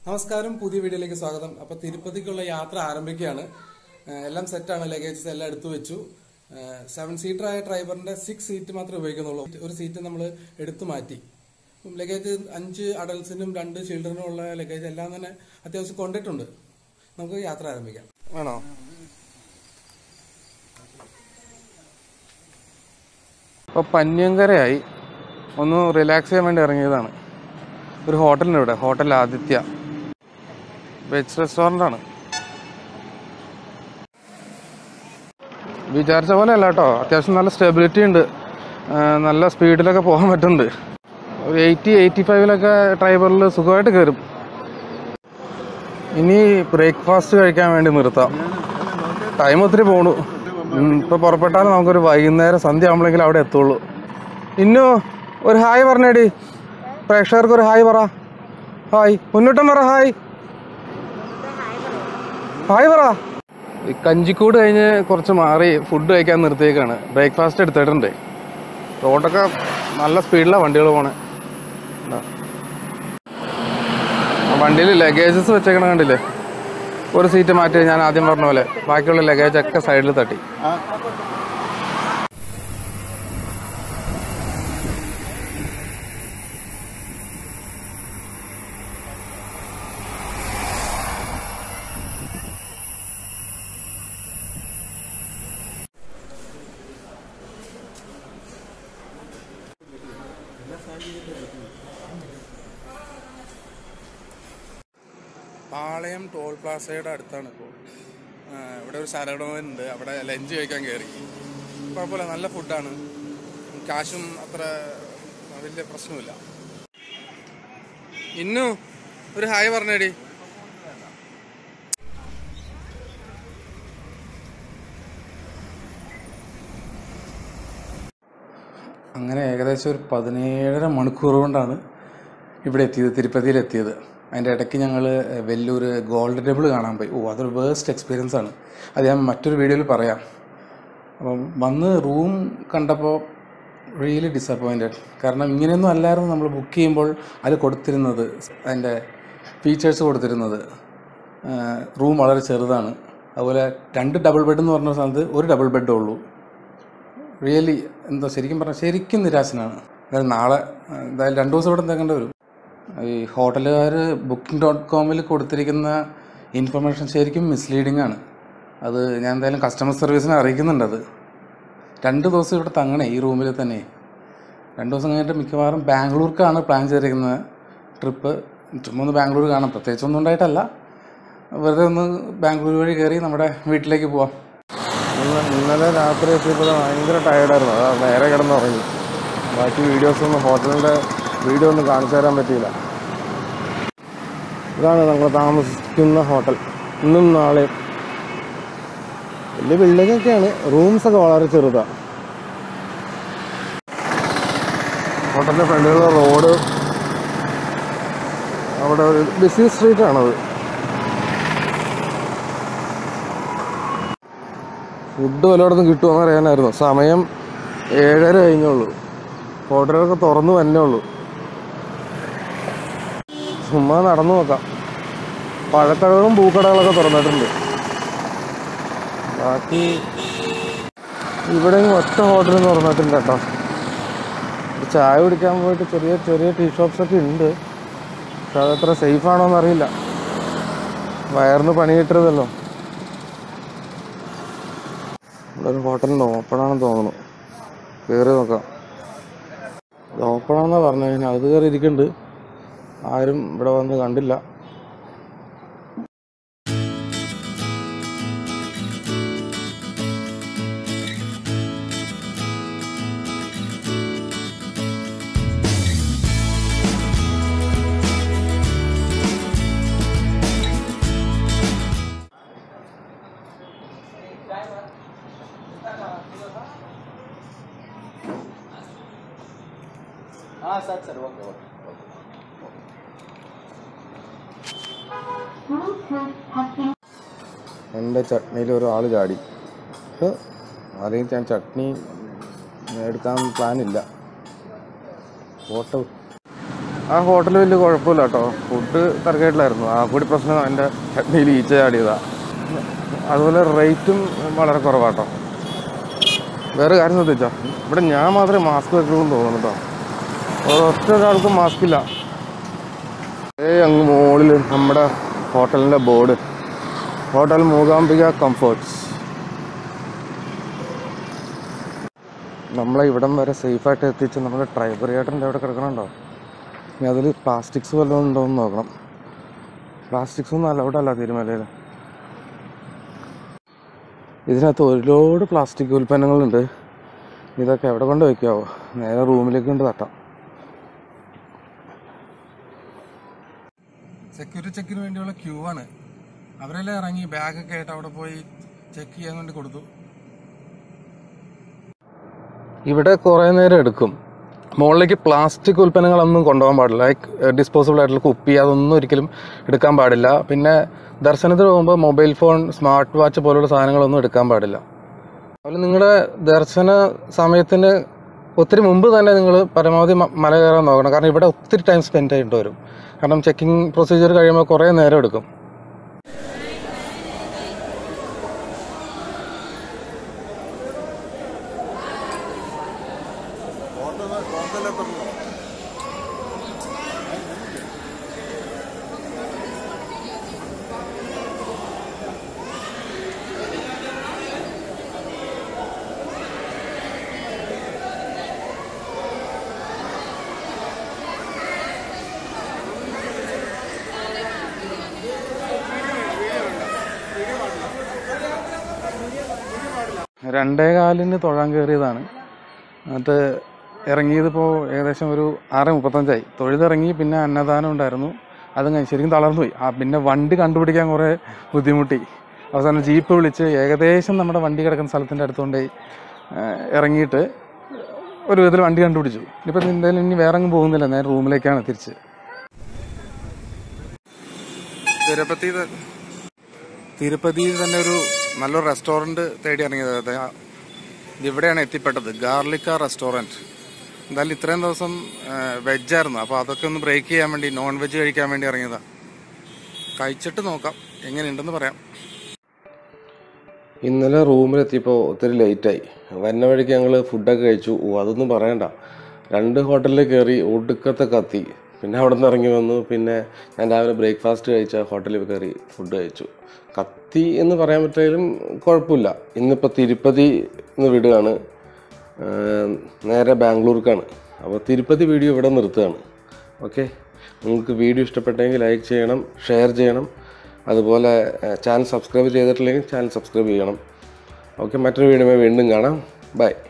നമസ്കാരം പുതിയ വീഡിയോയിലേക്ക് സ്വാഗതം അപ്പൊ തിരുപ്പതിക്കുള്ള യാത്ര ആരംഭിക്കുകയാണ് ഏഹ് എല്ലാം സെറ്റാണ് ലഗേജസ് എല്ലാം എടുത്തു വെച്ചു സെവൻ സീറ്റർ ആയ ഡ്രൈവറിന്റെ സിക്സ് സീറ്റ് മാത്രമേ ഉപയോഗിക്കുന്നുള്ളൂ ഒരു സീറ്റ് നമ്മൾ എടുത്തു മാറ്റി ലഗേജ് അഞ്ച് അഡൽസിനും രണ്ട് ചിൽഡ്രനും ഉള്ള ലഗേജ് എല്ലാം തന്നെ അത്യാവശ്യം കൊണ്ടിട്ടുണ്ട് നമുക്ക് യാത്ര ആരംഭിക്കാം വേണോ അപ്പോൾ പന്യങ്കരയായി ഒന്ന് റിലാക്സ് ചെയ്യാൻ വേണ്ടി ഇറങ്ങിയതാണ് ഒരു ഹോട്ടലിന് ഇവിടെ ഹോട്ടൽ ആദിത്യ വെജ് റെസ്റ്റോറൻ്റ് ആണ് വിചാരിച്ച പോലെ അല്ല കേട്ടോ അത്യാവശ്യം നല്ല സ്റ്റെബിലിറ്റി ഉണ്ട് ആ, നല്ല സ്പീഡിലൊക്കെ പോകാൻ പറ്റുന്നുണ്ട് ഒരു എയ്റ്റി എയ്റ്റി ഫൈവിലൊക്കെ ഡ്രൈവറിൽ സുഖമായിട്ട് കയറും ഇനി ബ്രേക്ക്ഫാസ്റ്റ് കഴിക്കാൻ വേണ്ടി നിർത്താം ടൈം ഒത്തിരി പോണു ഉം, ഇപ്പൊ പുറപ്പെട്ടാലും നമുക്കൊരു വൈകുന്നേരം സന്ധ്യ ആകുമ്പോഴെങ്കിലും അവിടെ എത്തുള്ളൂ ഇന്നു ഒരു ഹായ് പറഞ്ഞേടി പ്രേക്ഷകർക്ക് ഒരു ഹായ് പറ ഹായ് മുന്നോട്ടും പറ ഹായ് ഹായ് പറ ഈ കഞ്ചിക്കൂട് കഴിഞ്ഞ് കുറച്ച് മാറി ഫുഡ് കഴിക്കാൻ നിർത്തിയേക്കാണ് ബ്രേക്ക്ഫാസ്റ്റ് എടുത്തിട്ടുണ്ട് റോഡൊക്കെ നല്ല സ്പീഡിലാണ് വണ്ടികൾ പോണേ ഇതാ. വണ്ടിയിൽ ലഗേജസ് വെച്ചേക്കണ കണ്ടില്ലേ ഒരു സീറ്റ് മാറ്റി ഞാൻ ആദ്യം പറഞ്ഞ പോലെ ബാക്കിയുള്ള ലഗേജ് ഒക്കെ സൈഡിൽ തട്ടി പാളയം ടോൾ പ്ലാസയുടെ അടുത്താണ് ഇപ്പോൾ ഇവിടെ ഒരു ശരടവൻ ഉണ്ട് അവിടെ ലഞ്ച് കഴിക്കാൻ കയറി കുഴപ്പമില്ല നല്ല ഫുഡാണ് കാശും അത്ര വലിയ പ്രശ്നമില്ല ഇന്നു ഒരു ഹായ് പറഞ്ഞേടി അങ്ങനെ ഏകദേശം ഒരു പതിനേഴര മണിക്കൂർ കൊണ്ടാണ് ഇവിടെ എത്തിയത് തിരുപ്പതിയിൽ എത്തിയത് അതിൻ്റെ ഇടയ്ക്ക് ഞങ്ങൾ വെല്ലൂർ ഗോൾഡ് ടെമ്പിൾ കാണാൻ പോയി ഓ അതൊരു വേസ്റ്റ് എക്സ്പീരിയൻസ് ആണ് അത് ഞാൻ മറ്റൊരു വീഡിയോയിൽ പറയാം അപ്പം വന്ന് റൂം കണ്ടപ്പോൾ റിയലി ഡിസപ്പോയിൻറ്റഡ് കാരണം ഇങ്ങനെയൊന്നും അല്ലായിരുന്നു നമ്മൾ ബുക്ക് ചെയ്യുമ്പോൾ അതിൽ കൊടുത്തിരുന്നത് അതിൻ്റെ ഫീച്ചേഴ്സ് കൊടുത്തിരുന്നത് റൂം വളരെ ചെറുതാണ് അതുപോലെ രണ്ട് ഡബിൾ ബെഡ് എന്ന് പറഞ്ഞ സ്ഥലത്ത് ഒരു ഡബിൾ ബെഡേ ഉള്ളൂ റിയലി എന്താ ശരിക്കും പറഞ്ഞാൽ ശരിക്കും നിരാശനാണ് അതായത് നാളെ ആ, എന്തായാലും രണ്ട് ദിവസം ഇവിടെ നിൽക്കേണ്ടി വരും ഈ ഹോട്ടലുകാർ ബുക്കിംഗ് ഡോട്ട് കോമിൽ കൊടുത്തിരിക്കുന്ന ഇൻഫർമേഷൻ ശരിക്കും മിസ്ലീഡിംഗ് ആണ് അത് ഞാൻ എന്തായാലും കസ്റ്റമർ സർവീസിനെ അറിയിക്കുന്നുണ്ട് അത് രണ്ട് ദിവസം ഇവിടെ തങ്ങണേ ഈ റൂമിൽ തന്നെ രണ്ട് ദിവസം കഴിഞ്ഞിട്ട് മിക്കവാറും ബാംഗ്ലൂർക്കാണ് പ്ലാൻ ചെയ്തിരിക്കുന്നത് ട്രിപ്പ് ചുമ്മാ ഒന്ന് ബാംഗ്ലൂർ കാണാം പ്രത്യേകിച്ചൊന്നും ഉണ്ടായിട്ടല്ല വെറുതെ ഒന്ന് ബാംഗ്ലൂർ വഴി കയറി നമ്മുടെ വീട്ടിലേക്ക് പോവാം ഇന്നലെ രാത്രി എത്തിയപ്പോൾ ഭയങ്കര ടയർഡായിരുന്നു അതാ നേരെ കിടന്നുറങ്ങി ബാക്കി വീഡിയോസ് ഒന്നും ഹോട്ടലിൻ്റെ വീഡിയോ ഒന്നും കാണിച്ചു തരാൻ പറ്റിയില്ല ഇതാണ് നമ്മൾ താമസിക്കുന്ന ഹോട്ടൽ ഇന്നും നാളെയും വലിയ ബിൽഡിംഗ് ഒക്കെയാണ് റൂംസ് ഒക്കെ വളരെ ചെറുതാണ് ഹോട്ടലിൻ്റെ ഫ്രണ്ടിലുള്ള റോഡ് അവിടെ ഒരു ബിസി സ്ട്രീറ്റ് ആണത് ഫുഡ് വല്ലയിടത്തും കിട്ടുമെന്ന് അറിയാനായിരുന്നു സമയം ഏഴര കഴിഞ്ഞുള്ളൂ ഹോട്ടലൊക്കെ തുറന്നു തന്നെ ഉള്ളൂ ചുമ്മാ നടന്നു നോക്കാം പഴക്കടകളും പൂക്കടകളൊക്കെ തുറന്നിട്ടുണ്ട് ബാക്കി ഇവിടെ ഒറ്റ ഹോട്ടലും തുറന്നിട്ടില്ല കേട്ടോ ഒരു ചായ കുടിക്കാൻ പോയിട്ട് ചെറിയ ചെറിയ ടീ ഷോപ്സ് ഒക്കെ ഉണ്ട് പക്ഷെ അതത്ര സേഫ് ആണോ എന്നറിയില്ല വയറിന് പണി കിട്ടരുതല്ലോ ഇവിടെ ഒരു ഹോട്ടലിൻ്റെ ഓപ്പൺ ആണെന്ന് തോന്നുന്നു കയറി നോക്കാം ഇത് ഓപ്പൺ ആണെന്നാ പറഞ്ഞു കഴിഞ്ഞാൽ അത് കയറി ഇരിക്കുന്നുണ്ട് ആരും ഇവിടെ വന്ന് കണ്ടില്ല എൻ്റെ ചട്നിയിൽ ഒരാൾ ചാടി പക്ഷെ അല്ലെങ്കിൽ ഞാൻ ചട്നി എടുക്കാൻ പ്ലാനില്ല ഫോട്ടോ ആ ഹോട്ടൽ വലിയ കുഴപ്പമില്ല കേട്ടോ ഫുഡ് തിരക്കായിട്ടില്ലായിരുന്നു ആ കൂടി പ്രശ്നം എൻ്റെ ഹെഡ്ഡിയിൽ ഈച്ച ചാടിയതാ അതുപോലെ റേറ്റും വളരെ കുറവാട്ടോ വേറെ കാര്യം ശ്രദ്ധിച്ചോ ഇവിടെ ഞാൻ മാത്രമേ മാസ്ക് വെക്കണമെന്ന് തോന്നുന്നു കേട്ടോ ഒറ്റ ഒരാൾക്കും മാസ്ക് ഇല്ല ഏ അങ്ങ് മുകളിൽ നമ്മുടെ ഹോട്ടലിൻ്റെ ബോർഡ് ഹോട്ടൽ മൂകാംബിക കംഫർട്ട്സ് നമ്മളെ ഇവിടം വരെ സേഫായിട്ട് എത്തിച്ച് നമ്മുടെ ഡ്രൈവർ ചേട്ടൻ്റെ അവിടെ കിടക്കണുണ്ടോ ഇനി അതിൽ പ്ലാസ്റ്റിക്സ് വല്ലതും ഉണ്ടോ എന്ന് നോക്കണം പ്ലാസ്റ്റിക്സ് ഒന്നും അലൗഡ് അല്ല തിരുമലയിൽ ഇതിനകത്ത് ഒരുപാട് പ്ലാസ്റ്റിക് ഉൽപ്പന്നങ്ങളുണ്ട് ഇതൊക്കെ എവിടെ കൊണ്ട് വയ്ക്കാവോ നേരെ റൂമിലേക്ക് കൊണ്ട് തട്ടാം സെക്യൂരിറ്റി ചെക്കിന് വേണ്ടിയുള്ള ക്യൂ ആണ് അവരെല്ലാം ഇറങ്ങി ബാഗൊക്കെ ആയിട്ട് അവിടെ പോയി ചെക്ക് ചെയ്യാൻ വേണ്ടി കൊടുത്തു ഇവിടെ കുറേ നേരം എടുക്കും മുകളിലേക്ക് പ്ലാസ്റ്റിക് ഉൽപ്പന്നങ്ങളൊന്നും കൊണ്ടുപോകാൻ പാടില്ല ലൈക്ക് ഡിസ്പോസിബിൾ ആയിട്ടുള്ള കുപ്പി അതൊന്നും ഒരിക്കലും എടുക്കാൻ പാടില്ല പിന്നെ ദർശനത്തിന് പോകുമ്പോൾ മൊബൈൽ ഫോൺ സ്മാർട്ട് വാച്ച് പോലുള്ള സാധനങ്ങളൊന്നും എടുക്കാൻ പാടില്ല അതുപോലെ നിങ്ങളുടെ ദർശന സമയത്തിന് ഒത്തിരി മുമ്പ് തന്നെ നിങ്ങൾ പരമാവധി മ- മല കയറാൻ നോക്കണം കാരണം ഇവിടെ ഒത്തിരി ടൈം സ്പെൻഡ് ചെയ്യേണ്ടി വരും കാരണം ചെക്കിംഗ് പ്രൊസീജിയർ കഴിയുമ്പോൾ കുറേ നേരം എടുക്കും രണ്ടേ കാലിന് തൊഴാൻ കയറിയതാണ് എന്നിട്ട് ഇറങ്ങിയതിപ്പോൾ ഏകദേശം ഒരു ആറ് മുപ്പത്തഞ്ചായി തൊഴുതിറങ്ങി പിന്നെ അന്നദാനം ഉണ്ടായിരുന്നു അതും കഴിഞ്ഞ് ശരിക്കും തളർന്നു പോയി ആ പിന്നെ വണ്ടി കണ്ടുപിടിക്കാൻ കുറേ ബുദ്ധിമുട്ടി അവസാനം ജീപ്പ് വിളിച്ച് ഏകദേശം നമ്മുടെ വണ്ടി കിടക്കുന്ന സ്ഥലത്തിൻ്റെ അടുത്തുകൊണ്ടേ ഇറങ്ങിയിട്ട് ഒരു വിധത്തിൽ വണ്ടി കണ്ടുപിടിച്ചു ഇനിയിപ്പോൾ എന്തായാലും ഇനി വേറെ അങ്ങ് പോകുന്നില്ല നേരെ റൂമിലേക്കാണ് തിരിച്ച് തിരുപ്പതി തിരുപ്പതിയിൽ തന്നെ ഒരു നല്ലൊരു റെസ്റ്റോറൻറ്റ് തേടി ഇറങ്ങിയത് അതെ ഇവിടെയാണ് എത്തിപ്പെട്ടത് ഗാർലിക്ക റെസ്റ്റോറൻറ്റ് എന്തായാലും ഇത്രയും ദിവസം വെജായിരുന്നു അപ്പോൾ അതൊക്കെ ഒന്ന് ബ്രേക്ക് ചെയ്യാൻ വേണ്ടി നോൺ വെജ് കഴിക്കാൻ വേണ്ടി ഇറങ്ങിയതാണ് കഴിച്ചിട്ട് നോക്കാം എങ്ങനെയുണ്ടെന്ന് പറയാം ഇന്നലെ റൂമിലെത്തിയപ്പോൾ ഒത്തിരി ലേറ്റായി വരുന്ന വഴിക്ക് ഞങ്ങൾ ഫുഡൊക്കെ കഴിച്ചു ഓ അതൊന്നും പറയണ്ട രണ്ട് ഹോട്ടലിൽ കയറി ഒടുക്കത്തെ കത്തി പിന്നെ അവിടെ നിന്ന് ഇറങ്ങി വന്നു പിന്നെ ഞാൻ രാവിലെ ബ്രേക്ക്ഫാസ്റ്റ് കഴിച്ച ഹോട്ടലിൽ കയറി ഫുഡ് കഴിച്ചു കത്തി എന്ന് പറയാൻ പറ്റിയാലും കുഴപ്പമില്ല ഇന്നിപ്പോൾ തിരുപ്പതി എന്ന് വിടുകയാണ് ഏം, നേരെ ബാംഗ്ലൂർക്കാണ് അപ്പോൾ തിരുപ്പതി വീഡിയോ ഇവിടെ നിർത്തുകയാണ് ഓക്കെ നിങ്ങൾക്ക് വീഡിയോ ഇഷ്ടപ്പെട്ടെങ്കിൽ ലൈക്ക് ചെയ്യണം ഷെയർ ചെയ്യണം അതുപോലെ ചാനൽ സബ്സ്ക്രൈബ് ചെയ്തിട്ടില്ലെങ്കിൽ ചാനൽ സബ്സ്ക്രൈബ് ചെയ്യണം ഓക്കെ മറ്റൊരു വീഡിയോ വീണ്ടും കാണാം ബൈ